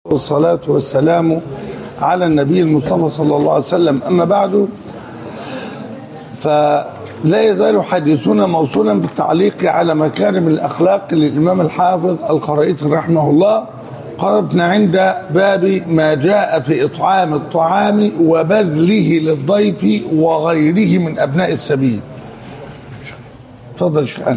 والصلاة والسلام على النبي المصطفى صلى الله عليه وسلم أما بعد فلا يزال حديثنا موصولا في التعليق على مكارم الأخلاق للإمام الحافظ الخرائطي رحمه الله قرفنا عند باب ما جاء في إطعام الطعام وبذله للضيف وغيره من أبناء السبيل تفضل شيخ أنا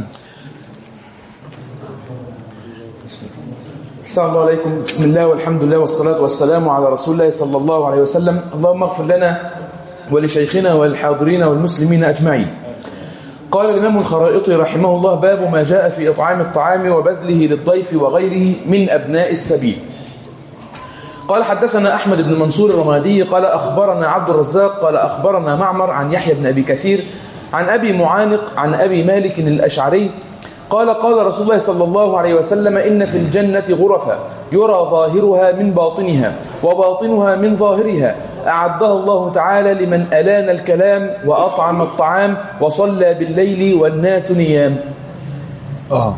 أحسن الله عليكم بسم الله والحمد لله والصلاة والسلام على رسول الله صلى الله عليه وسلم اللهم اغفر لنا ولشيخنا وللحاضرين والمسلمين أجمعين قال الإمام الخرائطي رحمه الله باب ما جاء في إطعام الطعام وبذله للضيف وغيره من أبناء السبيل قال حدثنا أحمد بن منصور الرمادي قال أخبرنا عبد الرزاق قال أخبرنا معمر عن يحيى بن أبي كثير عن أبي معانق عن أبي مالك الأشعري قال قال رسول الله صلى الله عليه وسلم إن في الجنة غرفا يرى ظاهرها من باطنها وباطنها من ظاهرها أعدها الله تعالى لمن ألان الكلام وأطعم الطعام وصلى بالليل والناس نيام آه.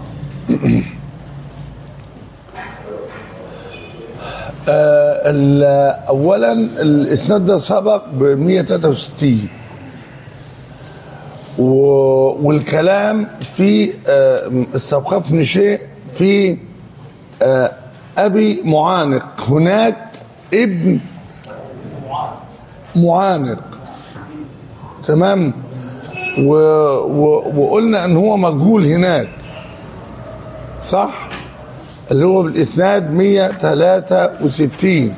آه ال- اولا الاسناد ده سبق ب 163 و- والكلام في آه، استوقفني شيء في آه، ابي معانق هناك ابن معانق تمام و... و... وقلنا ان هو مجهول هناك صح اللي هو بالاسناد 163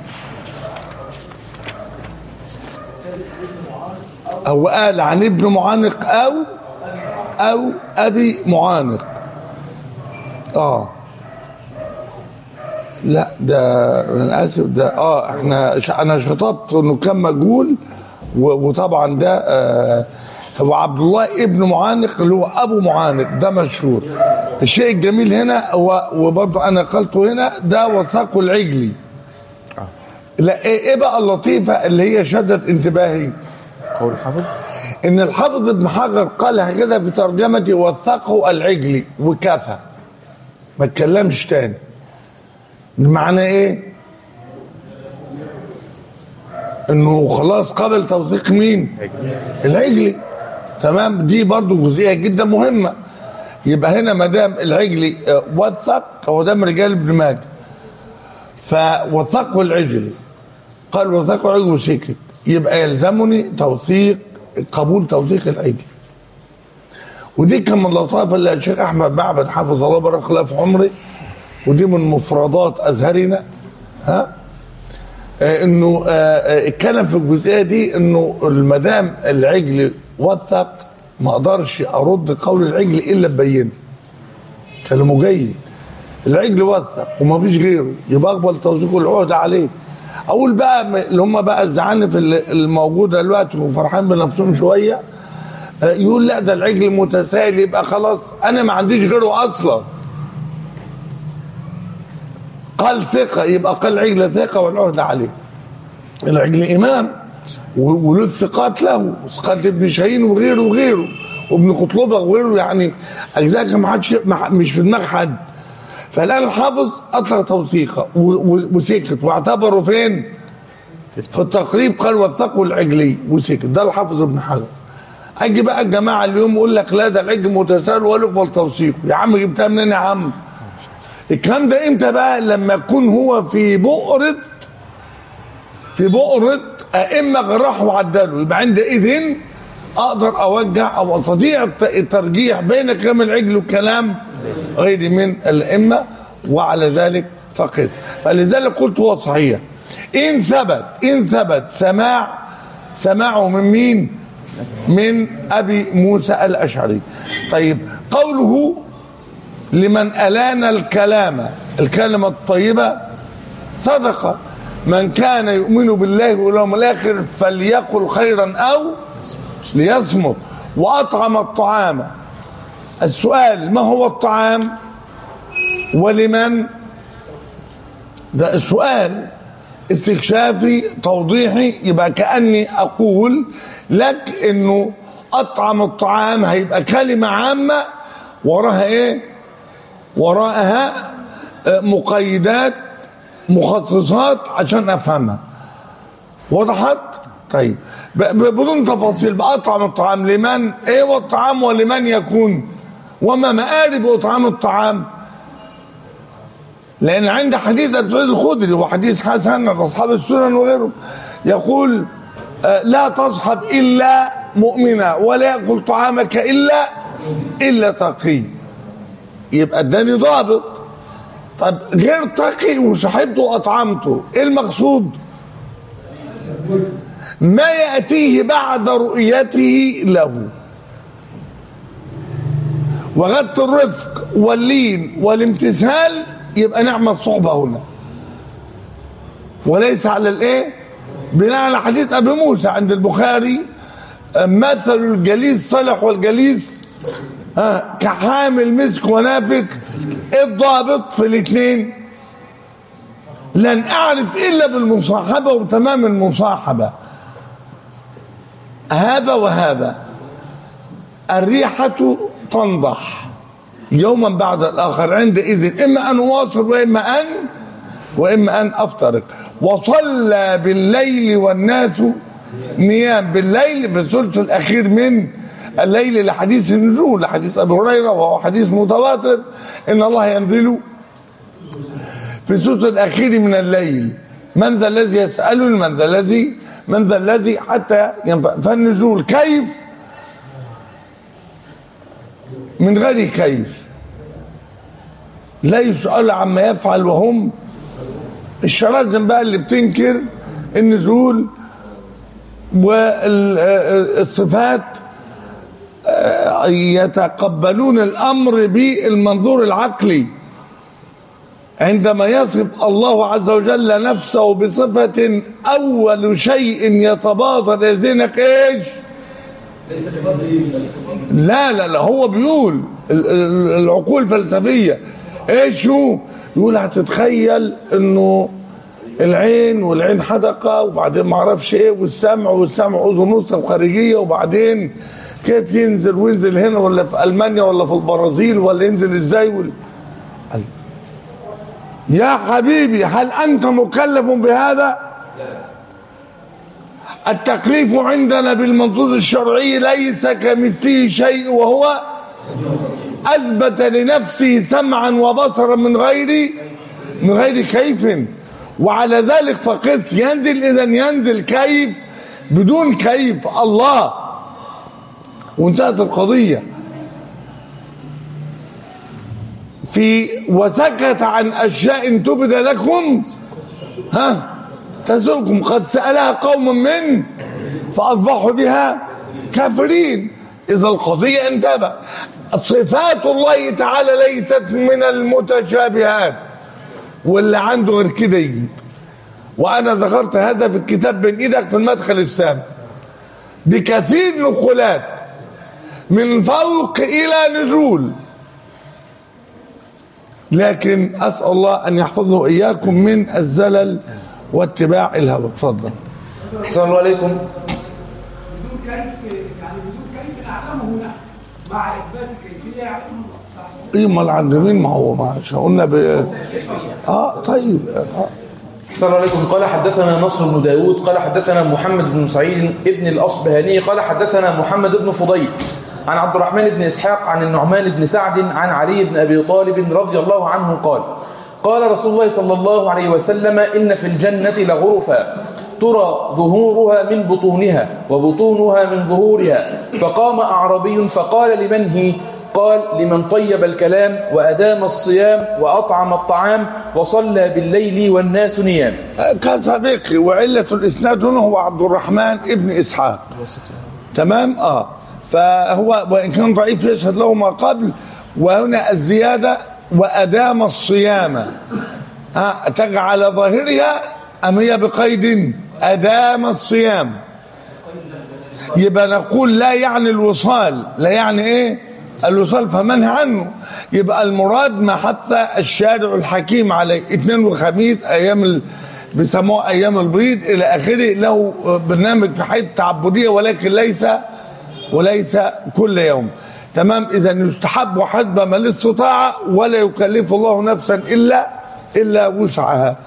او قال عن ابن معانق او او ابي معانق اه لا ده انا اسف ده اه احنا ش- انا شطبت انه كان مجهول و- وطبعا ده آه هو عبد الله ابن معانق اللي هو ابو معانق ده مشهور الشيء الجميل هنا هو وبرضه انا قلته هنا ده وثاقه العجلي لا ايه إيه بقى اللطيفه اللي هي شدت انتباهي قول الحافظ ان الحافظ ابن حجر قالها كده في ترجمته وثقه العجلي وكفى ما اتكلمش تاني بمعنى ايه انه خلاص قبل توثيق مين العجلي تمام دي برضو جزئيه جدا مهمه يبقى هنا ما دام العجلي آه، وثق هو ده من رجال ابن ماجه فوثقه العجلي قال وثقه عجل وسكت يبقى يلزمني توثيق قبول توثيق العجل ودي كان من اللطائف اللي الشيخ احمد معبد حفظ الله بارك الله في عمره ودي من مفردات ازهرنا ها آه انه آه آه، اتكلم في الجزئيه دي انه المدام العجل وثق ما اقدرش ارد قول العجل الا ببينه كلامه جيد العجل وثق وما فيش غيره يبقى اقبل توثيق العهده عليه اقول بقى م- اللي هم بقى الزعانف اللي- الموجوده دلوقتي وفرحان بنفسهم شويه آه، يقول لا ده العجل متسائل يبقى خلاص انا ما عنديش غيره اصلا قال ثقه يبقى قال عجل ثقه والعهده عليه العجل امام و- وله الثقات له ثقات ابن شاهين وغيره وغيره وابن قطلبه وغيره يعني اجزاء كان ما حدش ما- مش في دماغ حد فالان الحافظ اطلق توثيقه و- و- وسكت واعتبره فين؟ في التقريب قال وثقوا العجلي وسكت ده الحافظ ابن حجر اجي بقى الجماعه اليوم يقول لك لا ده العجل متساهل ولا يقبل توثيقه يا عم جبتها منين يا عم؟ الكلام ده امتى بقى؟ لما يكون هو في بؤره في بؤرة أئمة جراح وعدلوا يبقى عندئذ أقدر أوجه أو أستطيع الت- الترجيح بين كلام العجل وكلام غيري من الأئمة وعلى ذلك فقس فلذلك قلت هو صحيح إن ثبت إن ثبت سماع سماعه من مين؟ من أبي موسى الأشعري طيب قوله لمن ألان الكلام الكلمة الطيبة صدقة من كان يؤمن بالله واليوم الآخر فليقل خيرا أو ليصمت وأطعم الطعام السؤال ما هو الطعام ولمن ده السؤال استكشافي توضيحي يبقى كأني أقول لك إنه أطعم الطعام هيبقى كلمة عامة وراها إيه وراءها آه، مقيدات مخصصات عشان افهمها وضحت طيب ب- ب- بدون تفاصيل بأطعم الطعام لمن ايه والطعام ولمن يكون وما مآرب اطعام الطعام لان عند حديث ابي سعيد الخدري وحديث حسن عن اصحاب السنن وغيره يقول آه، لا تصحب الا مؤمنا ولا ياكل طعامك الا الا تقي يبقى اداني ضابط طب غير تقي وصحبته واطعمته ايه المقصود ما ياتيه بعد رؤيته له وغدت الرفق واللين والامتثال يبقى نعم الصحبة هنا وليس على الايه بناء على حديث ابي موسى عند البخاري مثل الجليس صالح والجليس آه، كحامل مسك ونافق الضابط في الاثنين لن اعرف الا بالمصاحبه وتمام المصاحبه هذا وهذا الريحه تنضح يوما بعد الاخر عندئذ اما ان اواصل واما ان واما ان افترق وصلى بالليل والناس نيام بالليل في الثلث الاخير من الليل لحديث النزول لحديث ابي هريره وهو حديث متواتر ان الله ينزل في الثلث الاخير من الليل من ذا الذي يسالني من ذا الذي من ذا الذي حتى ينفع فالنزول كيف من غير كيف لا يسأل عما يفعل وهم الشرازم بقى اللي بتنكر النزول والصفات يتقبلون الأمر بالمنظور العقلي عندما يصف الله عز وجل نفسه بصفة أول شيء يتبادر يزنك إيش لا لا لا هو بيقول ال- ال- العقول الفلسفية ايش هو يقول هتتخيل انه العين والعين حدقة وبعدين ما اعرفش ايه والسمع والسمع اذن نصف خارجية وبعدين كيف ينزل وينزل هنا ولا في المانيا ولا في البرازيل ولا ينزل ازاي ولا يا حبيبي هل انت مكلف بهذا التكليف عندنا بالمنظور الشرعي ليس كمثله شيء وهو اثبت لنفسه سمعا وبصرا من غير من غير كيف وعلى ذلك فقس ينزل اذا ينزل كيف بدون كيف الله وانتهت القضيه في وسكت عن اشياء تبد لكم ها تسوكم قد سالها قوم من فاصبحوا بها كافرين اذا القضيه انتبه صفات الله تعالى ليست من المتشابهات واللي عنده غير كده يجيب وانا ذكرت هذا في الكتاب بين ايدك في المدخل السابق بكثير نقولات من فوق الى نزول لكن اسال الله ان يحفظه اياكم من الزلل واتباع الهوى اتفضل أحسن الله عليكم بدون كيف يعني بدون كيف اعلمه هنا مع اثبات الكيفيه يعلمه الله صح ايه امال عند مين ما هو ما قلنا ب... اه طيب آه. أحسن الله عليكم قال حدثنا نصر بن داود قال حدثنا محمد بن سعيد ابن الأصبهاني قال حدثنا محمد بن فضيل عن عبد الرحمن بن إسحاق عن النعمان بن سعد عن علي بن أبي طالب رضي الله عنه قال قال رسول الله صلى الله عليه وسلم إن في الجنة لغرفا ترى ظهورها من بطونها وبطونها من ظهورها فقام أعربي فقال لمن هي قال لمن طيب الكلام وأدام الصيام وأطعم الطعام وصلى بالليل والناس نيام كسابقي وعلة الإسناد هنا هو عبد الرحمن ابن إسحاق تمام اه فهو وإن كان ضعيف يشهد له ما قبل وهنا الزيادة وأدام الصيام آه تجعل ظاهرها أم هي بقيد أدام الصيام يبقى نقول لا يعني الوصال لا يعني ايه الوصال فمنهى عنه يبقى المراد ما حث الشارع الحكيم عليه اثنين وخميس ايام ال... بيسموه ايام البيض الى اخره له برنامج في حياه تعبديه ولكن ليس وليس كل يوم تمام اذا يستحب حسب ما الاستطاع ولا يكلف الله نفسا الا الا وسعها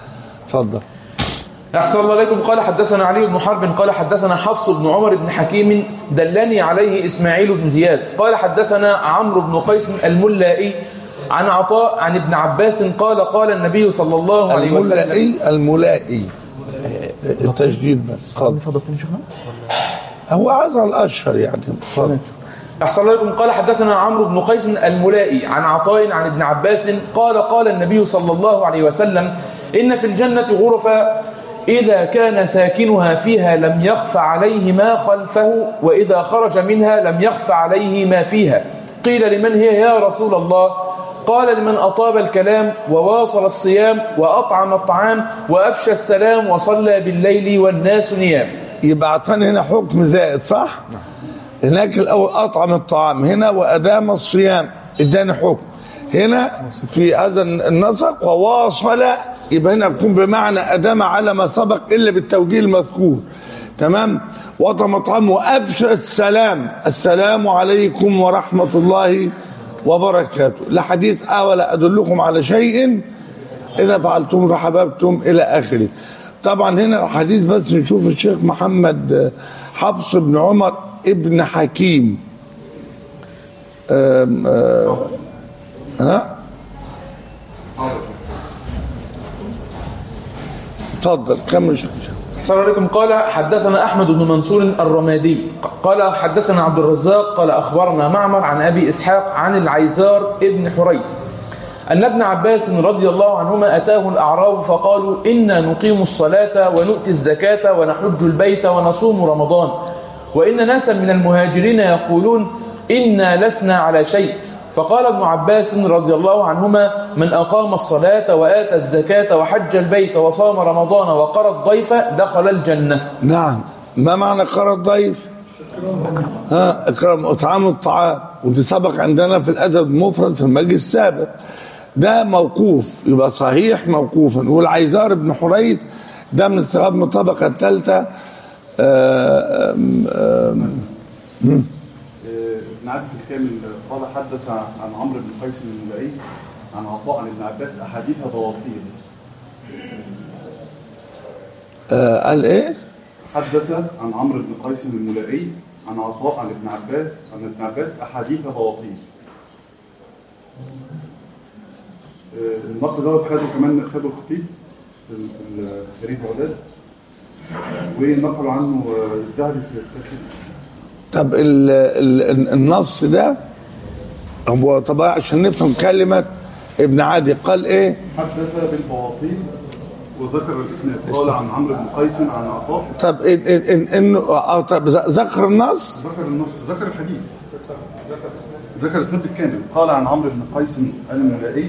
اتفضل أحسن الله عليكم قال حدثنا علي بن حرب قال حدثنا حفص بن عمر بن حكيم دلني عليه إسماعيل بن زياد قال حدثنا عمرو بن قيس الملائي عن عطاء عن ابن عباس قال قال النبي صلى الله عليه وسلم الملائي الملائي التشديد بس اتفضل هو عايز على الاشهر يعني اتفضل أحسن الله عليكم قال حدثنا عمرو بن قيس الملائي عن عطاء عن ابن عباس قال قال النبي صلى الله عليه وسلم إن في الجنة غرفا إذا كان ساكنها فيها لم يخف عليه ما خلفه وإذا خرج منها لم يخف عليه ما فيها قيل لمن هي يا رسول الله قال لمن أطاب الكلام وواصل الصيام وأطعم الطعام وأفشى السلام وصلى بالليل والناس نيام يبقى اعطاني هنا حكم زائد صح هناك الاول اطعم الطعام هنا وادام الصيام اداني حكم هنا في هذا النسق وواصل يبقى هنا بيكون بمعنى ادام على ما سبق الا بالتوجيه المذكور تمام وطعم الطعام وافشى السلام السلام عليكم ورحمه الله وبركاته لا حديث اولا ادلكم على شيء إذا فعلتم رحببتم إلى آخره طبعا هنا الحديث بس نشوف الشيخ محمد حفص بن عمر ابن حكيم أم أم ها اتفضل كمل شيخ صلى الله عليكم قال حدثنا أحمد بن منصور الرمادي قال حدثنا عبد الرزاق قال أخبرنا معمر عن أبي إسحاق عن العيزار ابن حريث أن ابن عباس رضي الله عنهما أتاه الأعراب فقالوا إنا نقيم الصلاة ونؤتي الزكاة ونحج البيت ونصوم رمضان وإن ناسا من المهاجرين يقولون إنا لسنا على شيء فقال ابن عباس رضي الله عنهما من أقام الصلاة وآتى الزكاة وحج البيت وصام رمضان وقرى الضيف دخل الجنة نعم ما معنى قرى الضيف ها اكرم اطعام الطعام ودي سبق عندنا في الادب المفرد في المجلس السابق ده موقوف يبقى صحيح موقوفا والعيزار بن حريث ده من الصحابه من الطبقه الثالثه ابن عبد الكامل قال حدث عن عمرو بن قيس الملائي عن عطاء عن ابن عباس احاديث بواطيل قال ايه حدث عن عمرو بن قيس الملائي عن عطاء عن ابن عباس عن ابن عباس احاديث بواطيل آه، النقد دوت خده كمان خده الخطيب في ال- في فريد بغداد ونقلوا عنه آه، الذهبي في التركيز طب ال ال النص ده هو طبعا عشان نفهم كلمه ابن عادي قال ايه حدث بالبواطيل وذكر الاسناد قال عن عمرو بن قيس عن عطاء طب إن إن إن إنه آه طب ذ- ذكر النص ذكر النص ذكر الحديث ذكر الاسناد بالكامل قال عن عمرو بن قيس الملائي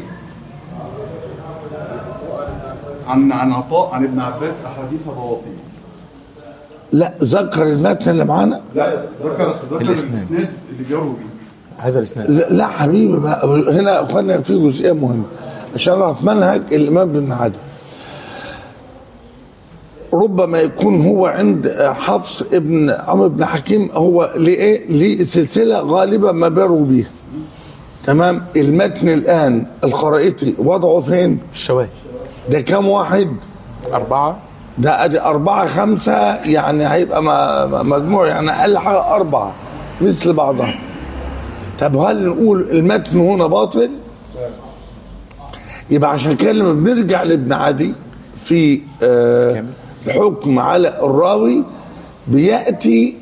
عن عن عطاء عن ابن عباس احاديث بواطيل لا ذكر المتن اللي معانا لا ذكر ذكر الاسناد اللي جروا بيه هذا الإسناد لا, لا حبيبي بقى هنا يا اخوانا في جزئيه مهمه عشان نعرف منهج الامام بن عادل ربما يكون هو عند حفص ابن عمرو بن حكيم هو ليه ليه سلسله غالبا ما بيروا بيها تمام المتن الان الخرائطي وضعه فين في الشواهد ده كام واحد أربعة ده ادي أربعة خمسة يعني هيبقى م- م- مجموع يعني أقل حاجة أربعة مثل بعضها طب هل نقول المتن هنا باطل؟ يبقى عشان كده لما بنرجع لابن عدي في آه الحكم على الراوي بيأتي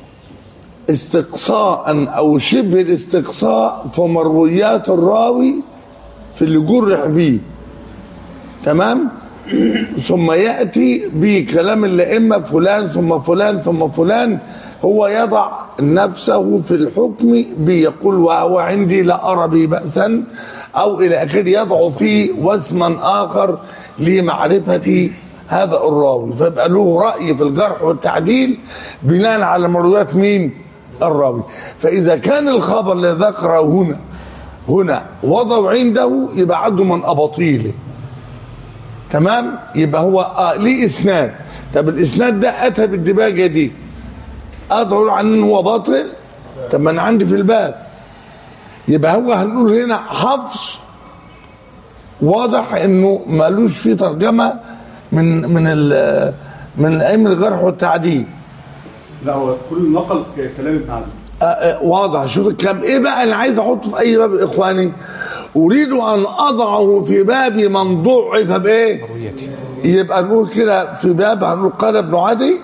استقصاء أو شبه الاستقصاء في مرويات الراوي في اللي جرح بيه تمام؟ ثم يأتي بكلام الأئمة فلان ثم فلان ثم فلان هو يضع نفسه في الحكم بيقول وهو عندي لا أرى به بأسا أو إلى آخره يضع فيه واسما آخر لمعرفة هذا الراوي فيبقى له رأي في الجرح والتعديل بناء على مرويات مين؟ الراوي فإذا كان الخبر الذي ذكره هنا هنا وضعوا عنده يبقى عده من أباطيله تمام يبقى هو آه ليه اسناد طب الاسناد ده اتى بالدباجه دي اقدر اقول عنه ان هو باطل طب ما انا عندي في الباب يبقى هو هنقول هنا حفص واضح انه مالوش فيه ترجمه من من ال من ائمه الجرح والتعديل لا هو كل نقل ك- كلام ابن عزم آه، آه، واضح شوف الكلام ايه بقى اللي عايز احطه في اي باب اخواني اريد ان اضعه في باب من ضعف بايه مروياتي يبقى نقول كده في باب هنقول قال ابن عدي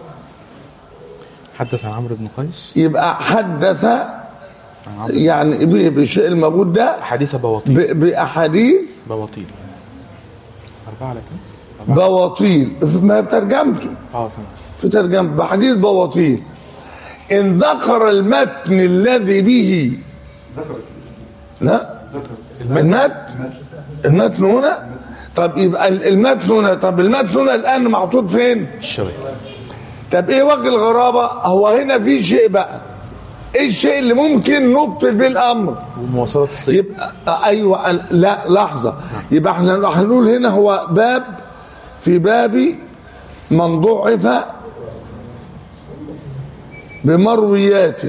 حدث عن عمرو بن قيس يبقى حدث عن عمرو يعني ب- بالشيء الموجود ده حديث بواطيل ب- باحاديث بواطيل أربعة لكن بواطيل ما في ترجمته اه تمام في ترجمة بحديث بواطيل إن ذكر المتن الذي به ذكر لا ذكر المتن المتن هنا طب يبقى المتن هنا طب المتن هنا الآن محطوط فين؟ الشواهد طب إيه وجه الغرابة؟ هو هنا في شيء بقى إيه الشيء اللي ممكن نبطل به الأمر؟ ومواصلات الصيد يبقى ايوه لا لحظه يبقى احنا هنقول هنا هو باب في باب من ضعف بمروياته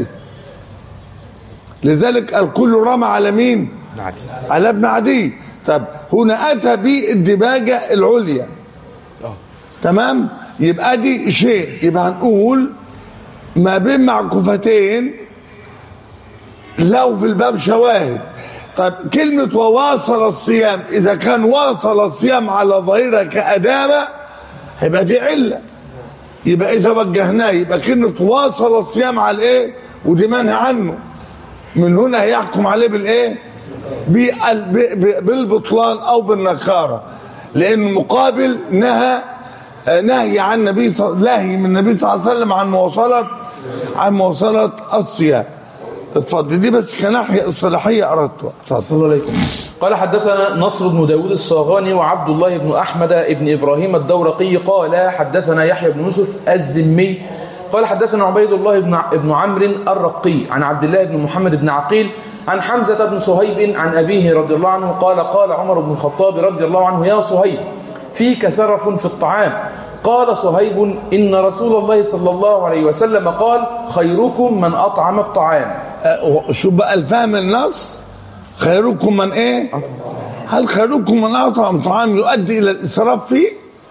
لذلك الكل رمى على مين؟ عادي على ابن عدي طب هنا اتى بالدباجه العليا اه تمام يبقى دي شيء يبقى هنقول ما بين معكوفتين لو في الباب شواهد طب كلمة وواصل الصيام إذا كان واصل الصيام على ظاهرة كأدامة هيبقى دي علة يبقى إذا وجهناه يبقى كلمة واصل الصيام على الإيه ودي منهي عنه من هنا هيحكم عليه بالإيه بال- ب- ب- بالبطلان أو بالنكارة لأن المقابل نهى نهي عن النبي صلى نهي من النبي صلى الله عليه وسلم عن مواصلة عن مواصلة الصيام اتفضل دي بس كناحية اصطلاحية أردتها اتفضل صلى الله عليكم قال حدثنا نصر بن داود الصاغاني وعبد الله بن أحمد بن إبراهيم الدورقي قال حدثنا يحيى بن يوسف الزمي قال حدثنا عبيد الله بن بن عمرو الرقي عن عبد الله بن محمد بن عقيل عن حمزة بن صهيب عن أبيه رضي الله عنه قال قال عمر بن الخطاب رضي الله عنه يا صهيب فيك سرف في الطعام قال صهيب إن رسول الله صلى الله عليه وسلم قال خيركم من أطعم الطعام أه، شو بقى الفهم النص خيركم من ايه هل خيركم من اطعم طعام يؤدي الى الاسراف فيه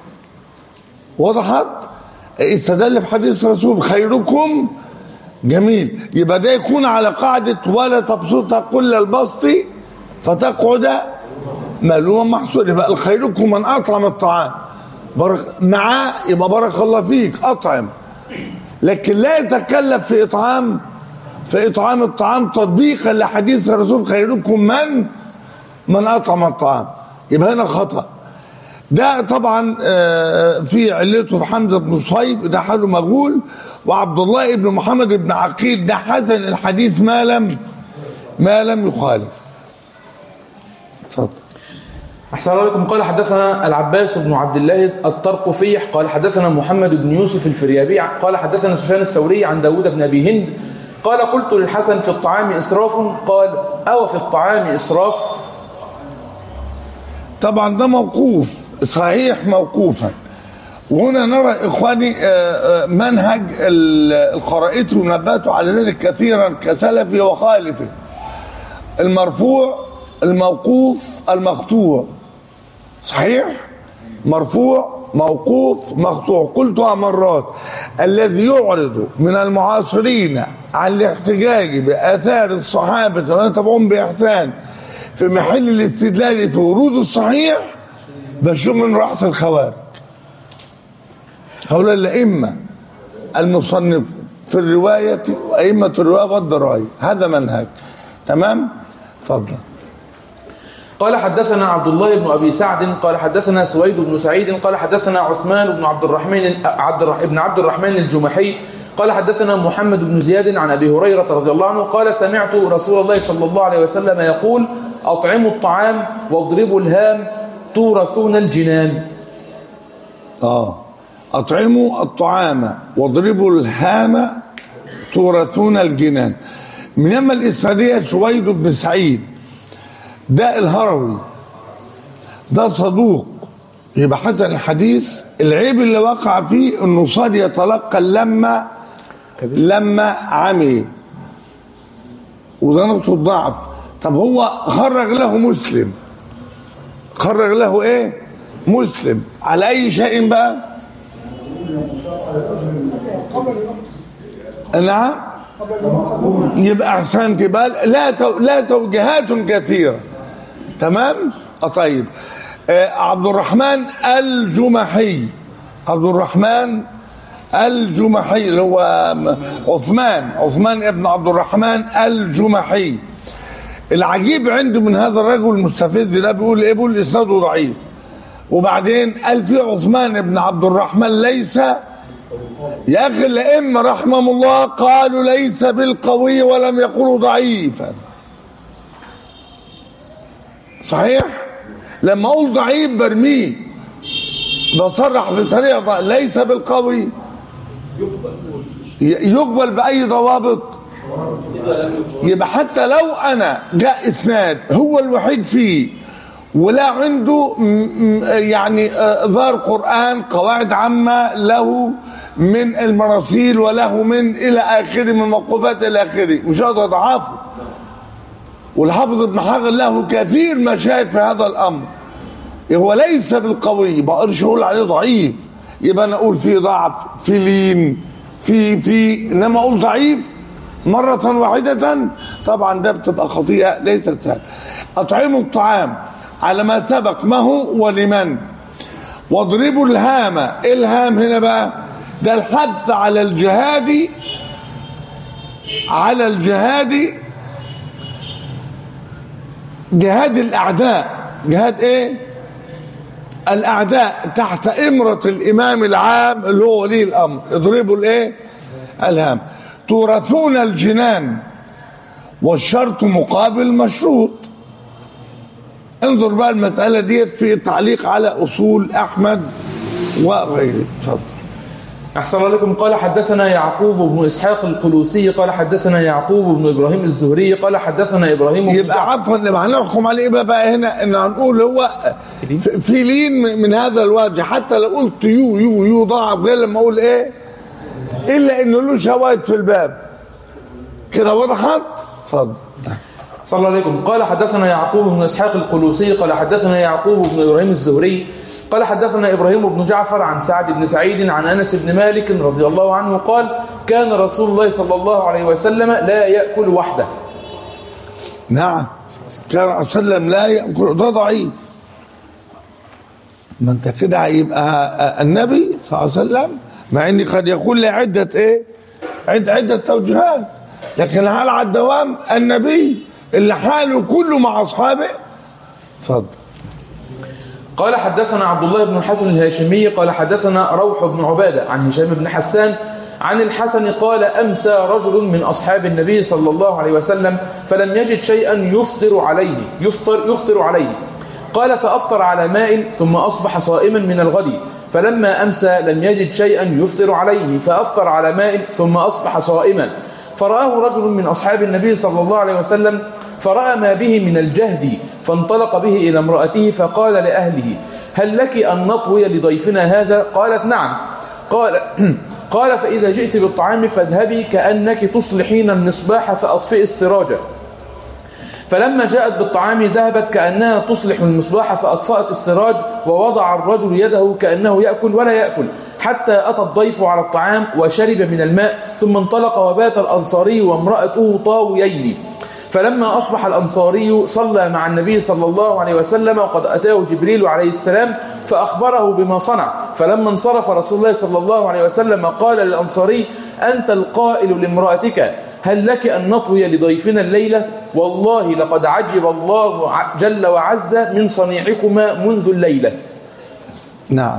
وضحت استدل بحديث رسول خيركم جميل يبقى ده يكون على قاعدة ولا تبسطها كل البسط فتقعد ملوما محصول يبقى الخيركم من أطعم الطعام برك معاه يبقى بارك الله فيك أطعم لكن لا يتكلف في إطعام في إطعام الطعام تطبيقا لحديث الرسول خيركم من من أطعم الطعام يبقى هنا خطأ ده طبعا آه، في علته في حمزة بن صهيب ده حاله مجهول وعبد الله بن محمد بن عقيل ده حسن الحديث ما لم ما لم يخالف اتفضل أحسن الله لكم قال حدثنا العباس بن عبد الله الطرقفي قال حدثنا محمد بن يوسف الفريابي قال حدثنا سفيان الثوري عن داود بن أبي هند قال قلت للحسن في الطعام إسراف قال أو في الطعام إسراف طبعا ده موقوف صحيح موقوفا وهنا نرى إخواني آه، آه، منهج ال- الخرائط ونبهته على ذلك كثيرا كسلفي وخالفي المرفوع الموقوف المقطوع صحيح مرفوع موقوف مقطوع قلتها مرات الذي يعرض من المعاصرين عن الاحتجاج بآثار الصحابة ومن تبعهم بإحسان في محل الاستدلال في ورود الصحيح بشوف من راحة الخوارج هؤلاء الأئمة المصنف في الرواية وأئمة الرواية والدراية هذا منهج تمام اتفضل قال حدثنا عبد الله بن أبي سعد قال حدثنا سويد بن سعيد قال حدثنا عثمان بن عبد الرحمن عبد الرح- ابن عبد الرحمن الجمحي قال حدثنا محمد بن زياد عن أبي هريرة رضي الله عنه قال سمعت رسول الله صلى الله عليه وسلم يقول أطعموا الطعام واضربوا الهام تورثون الجنان اه اطعموا الطعام واضربوا الهام تورثون الجنان من يما الاسرائيليه سويد بن سعيد ده الهروي ده صدوق يبقى حسن الحديث العيب اللي وقع فيه انه صار يتلقى لما لما عمي وده نقطه ضعف طب هو خرج له مسلم خرج له ايه مسلم على اي شيء بقى نعم يبقى احسنت بقى لا تو... لا توجيهات كثيره تمام اه طيب آه عبد الرحمن الجمحي عبد الرحمن الجمحي اللي هو عثمان عثمان ابن عبد الرحمن الجمحي العجيب عنده من هذا الرجل المستفز ده بيقول ايه بيقول اسناده ضعيف وبعدين قال في عثمان بن عبد الرحمن ليس يا اخي الائمه رحمهم الله قالوا ليس بالقوي ولم يقولوا ضعيفا صحيح لما اقول ضعيف برميه بصرح في سريع ضع- ليس بالقوي ي- يقبل باي ضوابط يبقى حتى لو انا جاء اسناد هو الوحيد فيه ولا عنده م- م- يعني آه، ظهر قران قواعد عامه له من المراسيل وله من الى اخره من موقوفات الى اخره مش هقدر اضعافه والحافظ ابن حجر له كثير مشاهد في هذا الامر هو ليس بالقوي ما اقدرش اقول عليه ضعيف يبقى انا اقول فيه ضعف في لين في في انما اقول ضعيف مرة واحدة طبعا ده بتبقى خطيئة ليست سهلة أطعموا الطعام على ما سبق ما هو ولمن واضربوا الهام ايه الهام هنا بقى ده الحث على الجهاد على الجهاد جهاد الأعداء جهاد ايه الأعداء تحت إمرة الإمام العام اللي هو ولي الأمر اضربوا الايه الهام تورثون الجنان والشرط مقابل مشروط انظر بقى المسألة ديت في التعليق على أصول أحمد وغيره اتفضل أحسن الله لكم قال حدثنا يعقوب بن إسحاق القلوسي قال حدثنا يعقوب بن إبراهيم الزهري قال حدثنا إبراهيم بن يبقى عفوا يبقى هنحكم عليه بقى, بقى هنا ان هنقول هو في- في لين من هذا الوجه حتى لو قلت يو يو يو ضعف غير لما اقول ايه الا انه له شواهد في الباب كده وضحت اتفضل صلى الله عليكم قال حدثنا يعقوب بن إسحاق القلوسي قال حدثنا يعقوب بن إبراهيم الزهري قال حدثنا إبراهيم بن جعفر عن سعد بن سعيد عن أنس بن مالك رضي الله عنه قال كان رسول الله صلى الله عليه وسلم لا يأكل وحده نعم كان عليه وسلم لا يأكل ده ضعيف ما انت كده هيبقى النبي صلى الله عليه وسلم مع ان قد يكون له عدة ايه عدة عدة توجيهات لكن هل على الدوام النبي اللي حاله كله مع اصحابه اتفضل قال حدثنا عبد الله بن الحسن الهاشمي قال حدثنا روح بن عبادة عن هشام بن حسان عن الحسن قال أمسى رجل من أصحاب النبي صلى الله عليه وسلم فلم يجد شيئا يفطر عليه يفطر, يفطر عليه قال فأفطر على ماء ثم أصبح صائما من الغد فلما أمسى لم يجد شيئا يفطر عليه فأفطر على ماء ثم أصبح صائما فرآه رجل من أصحاب النبي صلى الله عليه وسلم فرأى ما به من الجهد فانطلق به إلى امرأته فقال لأهله هل لك أن نطوي لضيفنا هذا قالت نعم قال قال فإذا جئت بالطعام فاذهبي كأنك تصلحين المصباح فأطفئ السراج فلما جاءت بالطعام ذهبت كأنها تصلح المصباح فأطفأت السراج ووضع الرجل يده كأنه يأكل ولا يأكل حتى أتى الضيف على الطعام وشرب من الماء ثم انطلق وبات الأنصاري وامرأته طاويين فلما أصبح الأنصاري صلى مع النبي صلى الله عليه وسلم وقد أتاه جبريل عليه السلام فأخبره بما صنع فلما انصرف رسول الله صلى الله عليه وسلم قال للأنصاري أنت القائل لامرأتك هل لك أن نطوي لضيفنا الليلة والله لقد عجب الله ع- جل وعز من صنيعكما منذ الليلة نعم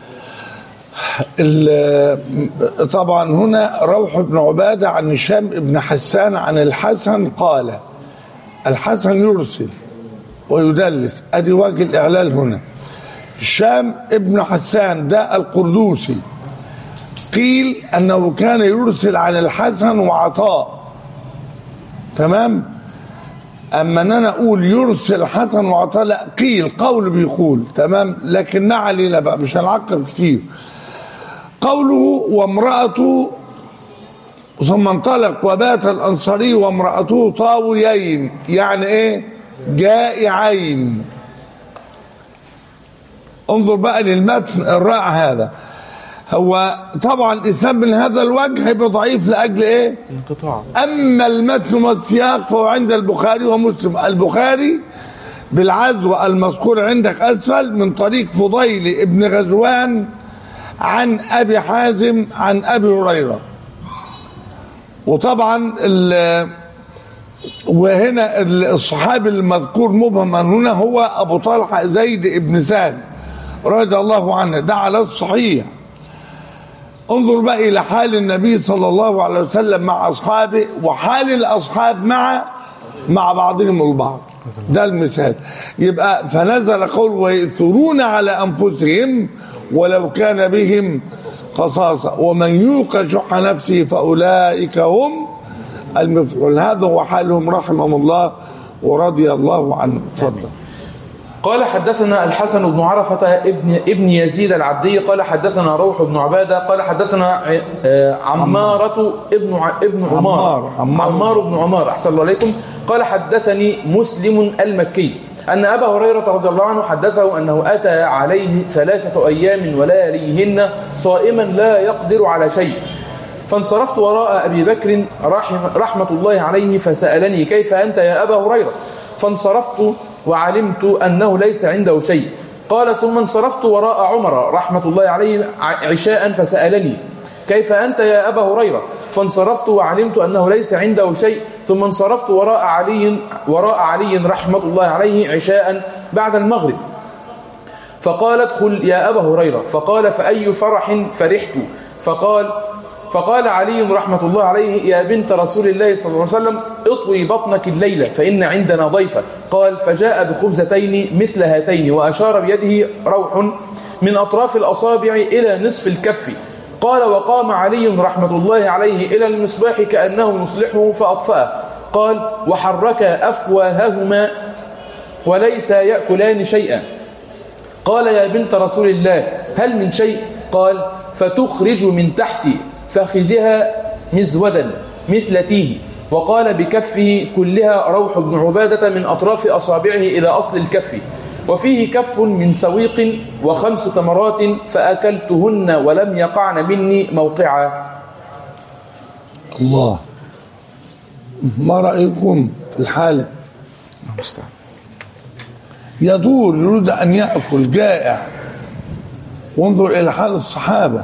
ال- طبعا هنا روح بن عبادة عن هشام بن حسان عن الحسن قال الحسن يرسل ويدلس ادي وجه الاعلال هنا هشام ابن حسان ده القردوسي قيل انه كان يرسل عن الحسن وعطاء تمام اما ان انا اقول يرسل حسن وعطاء لا قيل قول بيقول تمام لكن ما علينا بقى مش هنعقب كتير قوله وامرأته ثم انطلق وبات الأنصاري وامرأته طاويين يعني ايه جائعين انظر بقى للمتن الرائع هذا هو طبعا الاسلام من هذا الوجه هيبقى ضعيف لاجل ايه؟ انقطاع اما المتن والسياق فهو عند البخاري ومسلم البخاري بالعزو المذكور عندك اسفل من طريق فضيل ابن غزوان عن ابي حازم عن ابي هريره وطبعا ال- وهنا ال- الصحابي المذكور مبهما هنا هو ابو طلحه زيد بن سهل رضي الله عنه ده على الصحيح انظر بقى الى حال النبي صلى الله عليه وسلم مع اصحابه وحال الاصحاب مع مع بعضهم البعض ده المثال يبقى فنزل قول ويؤثرون على انفسهم ولو كان بهم خصاصه ومن يوق شح نفسه فاولئك هم المفعول هذا هو حالهم رحمهم الله ورضي الله عنه تفضل قال حدثنا الحسن بن عرفة ابن ابن يزيد العبدي قال حدثنا روح بن عبادة قال حدثنا ع- آه، عمارة ابن ع- ابن عمار عمار. عمار. عمار بن عمار أحسن الله عليكم قال حدثني مسلم المكي أن أبا هريرة رضي الله عنه حدثه أنه أتى عليه ثلاثة أيام ولياليهن صائما لا يقدر على شيء فانصرفت وراء أبي بكر رحم رحمة الله عليه فسألني كيف أنت يا أبا هريرة فانصرفت وعلمت أنه ليس عنده شيء قال ثم انصرفت وراء عمر رحمة الله عليه ع- عشاء فسألني كيف أنت يا أبا هريرة فانصرفت وعلمت أنه ليس عنده شيء ثم انصرفت وراء علي وراء علي رحمة الله عليه عشاء بعد المغرب فقال ادخل يا أبا هريرة فقال فأي فرح فرحت فقال فقال علي رحمة الله عليه يا بنت رسول الله صلى الله عليه وسلم اطوي بطنك الليلة فإن عندنا ضيفا قال فجاء بخبزتين مثل هاتين وأشار بيده روح من أطراف الأصابع إلى نصف الكف قال وقام علي رحمة الله عليه إلى المصباح كأنه يصلحه فأطفأه قال وحرك أفواههما وليس يأكلان شيئا قال يا بنت رسول الله هل من شيء قال فتخرج من تحت فخذها مزودا مثل تيه وقال بكفه كلها روح بن عبادة من أطراف أصابعه إلى أصل الكف وفيه كف من سويق وخمس تمرات فأكلتهن ولم يقعن مني موقعا الله ما رأيكم في الحالة يدور يريد أن يأكل جائع وانظر إلى حال الصحابة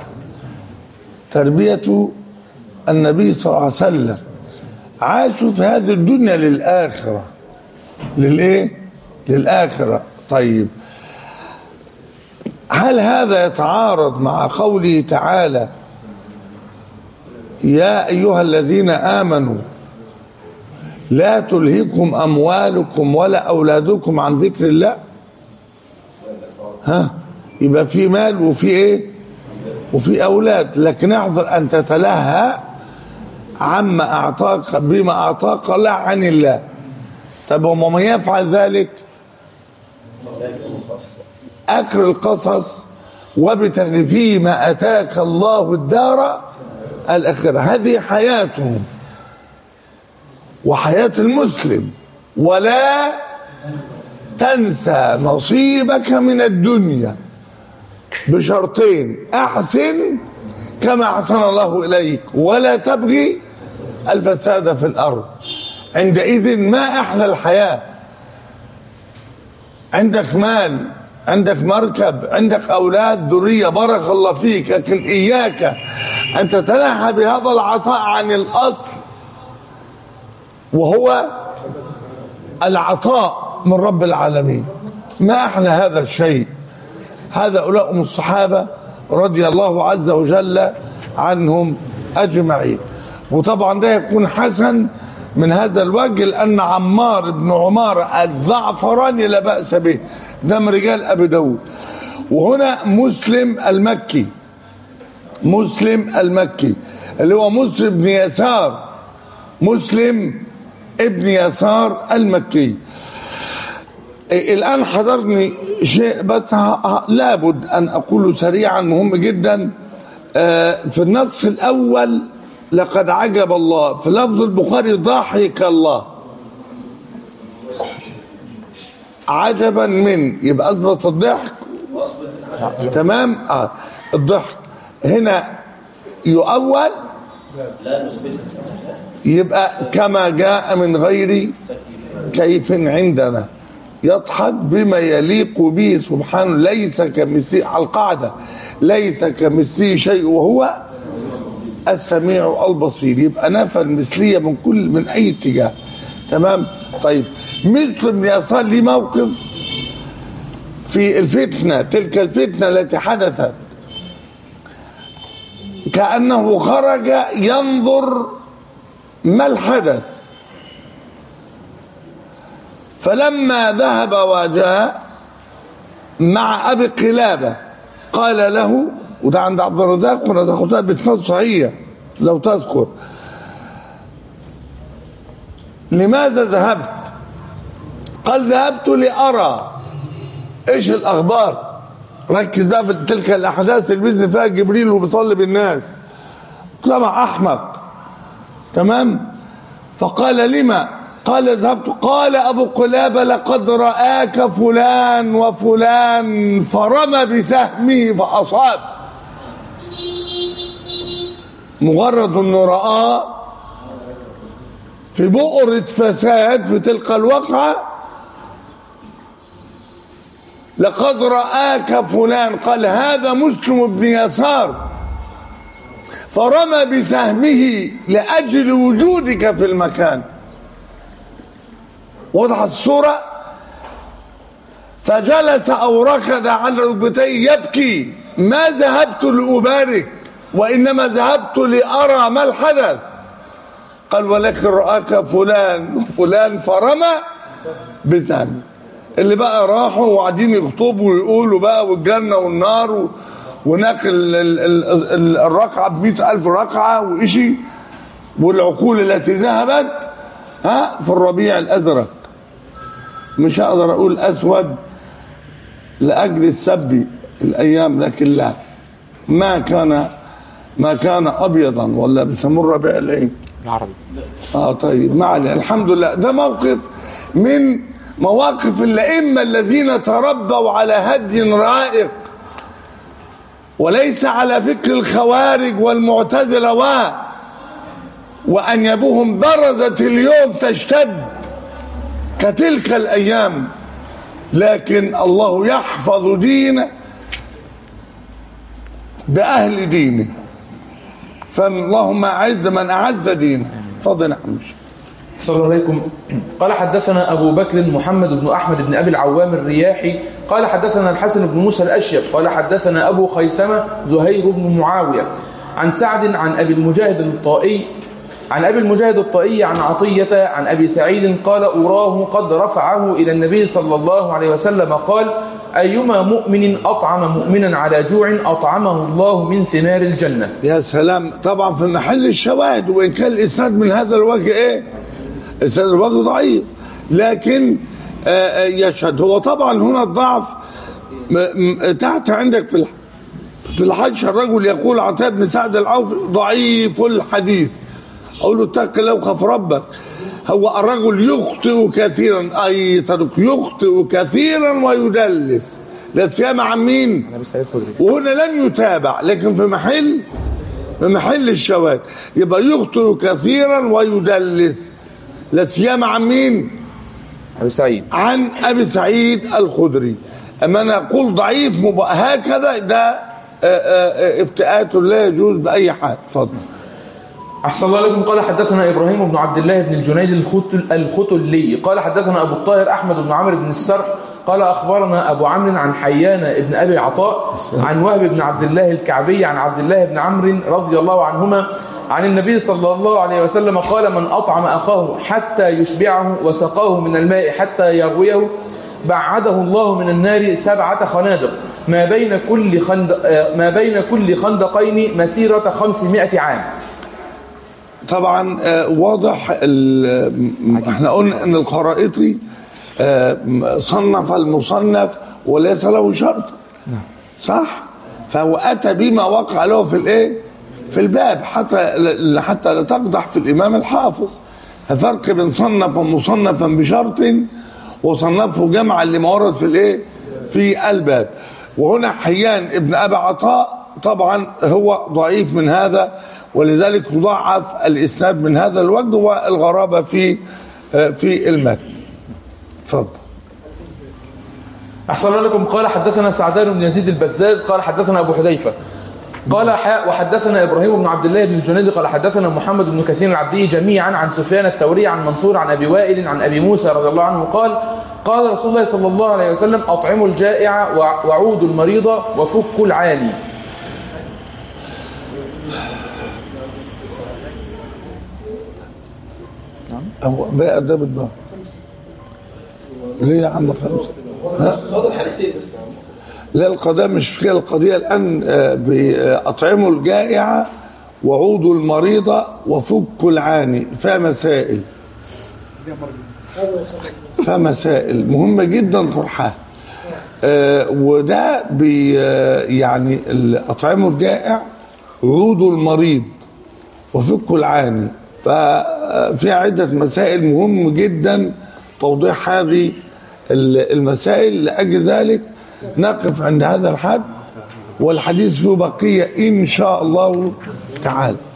تربية النبي صلى الله عليه وسلم عاشوا في هذه الدنيا للآخرة للإيه؟ للآخرة طيب هل هذا يتعارض مع قوله تعالى يا أيها الذين آمنوا لا تلهكم أموالكم ولا أولادكم عن ذكر الله ها يبقى في مال وفي إيه وفي أولاد لكن احذر أن تتلهى عما أعطاك بما أعطاك لا عن الله طب ومن يفعل ذلك أكر القصص وابتغ فيما أتاك الله الدار الآخرة هذه حياتهم وحياة المسلم ولا تنسى نصيبك من الدنيا بشرطين أحسن كما أحسن الله إليك ولا تبغي الفساد في الأرض عندئذ ما أحلى الحياة عندك مال عندك مركب عندك أولاد ذرية بارك الله فيك لكن إياك أن تتلهى بهذا العطاء عن الأصل وهو العطاء من رب العالمين ما احلى هذا الشيء هذا أولئك هم الصحابة رضي الله عز وجل عنهم أجمعين وطبعا ده يكون حسن من هذا الوجه لأن عمار بن عمار الزعفراني لا بأس به ده من رجال أبي داود وهنا مسلم المكي مسلم المكي اللي هو مسلم بن يسار مسلم ابن يسار المكي إيه الآن حضرني شيء بس ه- لابد أن أقوله سريعا مهم جدا آه، في النص الأول لقد عجب الله في لفظ البخاري ضحك الله عجبا من يبقى أثبت الضحك تمام اه الضحك هنا يؤول لا نثبتها يبقى كما جاء من غير كيف عندنا يضحك بما يليق به سبحانه ليس كمثله على القاعدة ليس كمثله شيء وهو السميع البصير يبقى نفى المثلية من كل من أي اتجاه تمام طيب مثل ابن يسار ليه موقف في الفتنة تلك الفتنة التي حدثت كأنه خرج ينظر ما الحدث فلما ذهب وجاء مع أبي قلابة قال له وده عند عبد الرزاق وانا تاخدها باسناد صحيح لو تذكر لماذا ذهبت قال ذهبت لأرى ايش الأخبار ركز بقى في تلك الأحداث اللي بينزل فيها جبريل وبيصلي بالناس طلع أحمق تمام فقال لما قال ذهبت قال أبو قلابة لقد رآك فلان وفلان فرمى بسهمه فأصاب مجرد انه رآه في بؤرة فساد في تلك الوقعة لقد رآك فلان قال هذا مسلم بن يسار فرمى بسهمه لأجل وجودك في المكان وضح الصورة فجلس أو ركض على ركبتيه يبكي ما ذهبت لأبارك وإنما ذهبت لأرى ما الحدث قال ولكن رآك فلان وفلان فرمى بسهمه اللي بقى راحوا وقاعدين يخطبوا ويقولوا بقى والجنة والنار و... وناقل ال- ال- ال- الرقعة بمئة ألف رقعة وإشي والعقول التي ذهبت ها في الربيع الأزرق مش هقدر أقول أسود لأجل السب الأيام لكن لا ما كان ما كان أبيضا ولا بيسموه الربيع الإيه العربي اه طيب ما علينا الحمد لله ده موقف من مواقف الأئمة الذين تربوا على هدي رائق وليس على فكر الخوارج والمعتزلة و وأنيابهم برزت اليوم تشتد كتلك الأيام لكن الله يحفظ دينه بأهل دينه فاللهم أعز من أعز دينه فضل نعم صلى الله عليكم قال حدثنا أبو بكر محمد بن أحمد بن أبي العوام الرياحي قال حدثنا الحسن بن موسى الأشيب قال حدثنا أبو خيسمة زهير بن معاوية عن سعد عن أبي المجاهد الطائي عن أبي المجاهد الطائي عن عطية عن أبي سعيد قال أراه قد رفعه إلى النبي صلى الله عليه وسلم قال أيما مؤمن أطعم مؤمنا على جوع أطعمه الله من ثمار الجنة يا سلام طبعا في محل الشواهد وإن كان الإسناد من هذا الوجه إيه إسناد الوجه ضعيف لكن آه، آه، يشهد هو طبعا هنا الضعف م- م- تحت عندك في الح- في الحج الرجل يقول عطاء بن سعد العوف ضعيف الحديث أقول له اتق الله وخاف ربك هو الرجل يخطئ كثيرا أي صدق يخطئ كثيرا ويدلس لا سيما عن مين؟ أبي سعيد الخدري وهنا لم يتابع لكن في محل في محل الشواذ يبقى يخطئ كثيرا ويدلس لا سيما عن مين؟ أبي سعيد عن ابي سعيد الخدري اما انا اقول ضعيف مب... هكذا ده آه، آه، آه، افتئات لا يجوز باي حال اتفضل أحسن الله لكم قال حدثنا إبراهيم بن عبد الله بن الجنيد الختل الختلي قال حدثنا أبو الطاهر أحمد بن عمرو بن السرح قال أخبرنا أبو عمرو عن حيان بن أبي عطاء عن وهب بن عبد الله الكعبي عن عبد الله بن عمرو رضي الله عنهما عن النبي صلى الله عليه وسلم قال من أطعم أخاه حتى يشبعه وسقاه من الماء حتى يرويه بعده الله من النار سبعة خنادق ما بين كل خندق ما بين كل خندقين مسيرة خمسمائة عام طبعا آه، واضح ال- م- احنا قلنا ان الخرائطي آه، م- صنف المصنف وليس له شرط صح فهو اتى بما وقع له في الايه في الباب حتى ل- حتى لا تقدح في الامام الحافظ فرق بين صنف مصنفا بشرط وصنفه جمعا لما ورد في الايه في الباب وهنا حيان ابن أبي عطاء طبعا هو ضعيف من هذا ولذلك يضاعف الإسناد من هذا الوجه والغرابة في آه، في المتن اتفضل أحسن الله لكم قال حدثنا سعدان بن يزيد البزاز قال حدثنا أبو حذيفة قال حاء وحدثنا إبراهيم بن عبد الله بن الجنيد قال حدثنا محمد بن كثير العبدي جميعا عن سفيان الثوري عن منصور عن أبي وائل عن أبي موسى رضي الله عنه قال قال رسول الله صلى الله عليه وسلم أطعموا الجائع وع- وعودوا المريض وفكوا العالي أو بقى ده بالظهر ليه يا عم خمسة ها؟ فاضل حديثين بس لا القضية مش فيها القضية الآن آه، بأطعموا الجائع وعودوا المريض وفكوا العاني فيها مسائل فيها مسائل مهمة جدا طرحها آه، وده بي آه، يعني ال- أطعموا الجائع عودوا المريض وفكوا العاني ففي عدة مسائل مهم جدا توضيح هذه ال- المسائل لأجل ذلك نقف عند هذا الحد والحديث فيه بقية إن شاء الله تعالى